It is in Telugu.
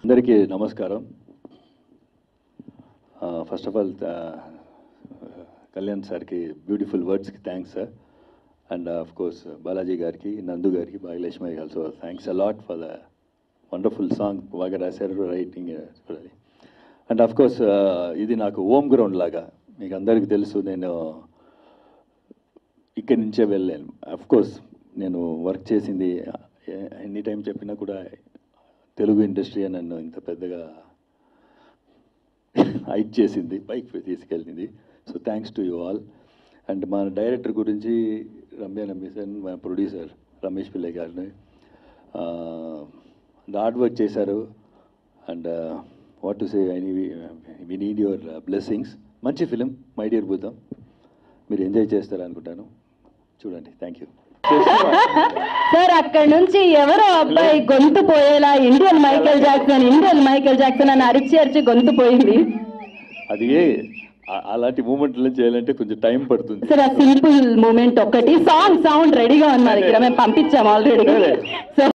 అందరికీ నమస్కారం ఫస్ట్ ఆఫ్ ఆల్ కళ్యాణ్ సార్కి బ్యూటిఫుల్ వర్డ్స్కి thanks sir and of course Balaji గారికి నందు గారికి Bhagyalakshmi also thanks a lot for the wonderful song బాగా రాశారు రైటింగ్ చూడాలి అండ్ ఆఫ్ కోర్స్ ఇది నాకు హోమ్ గ్రౌండ్ లాగా మీకు అందరికీ తెలుసు నేను ఇక్కడి నుంచే వెళ్ళాను అఫ్ కోర్స్ నేను వర్క్ చేసింది ఎనీ టైం చెప్పినా కూడా తెలుగు ఇండస్ట్రీ నన్ను ఇంత పెద్దగా హైట్ చేసింది పైకి తీసుకెళ్ళింది so thanks to you all and మా డైరెక్టర్ గురించి రమ్య నమ్మేసన్ మా ప్రొడ్యూసర్ రమేష్ పిల్లయ్య గారిని హార్డ్ వర్క్ చేశారు and what to say any we need your blessings మంచి ఫిలిం మై డియర్ భూతం మీరు ఎంజాయ్ చేస్తారు అనుకుంటాను చూడండి థ్యాంక్ యూ సార్ అక్కడ నుంచి ఎవరో అబ్బాయి గొంతు పోయేలా Indian Michael Jackson Indian Michael Jackson అని అరిచి అరిచి గొంతు పోయింది అది ఆ- అలాంటి మూమెంట్లు చేయాలంటే కొంచెం టైం పడుతుంది సార్ ఆ సింపుల్ మూమెంట్ ఒకటి సాంగ్ సౌండ్ రెడీగా ఉంది మా దగ్గర మేము పంపించాం ఆల్రెడీ సరే. సార్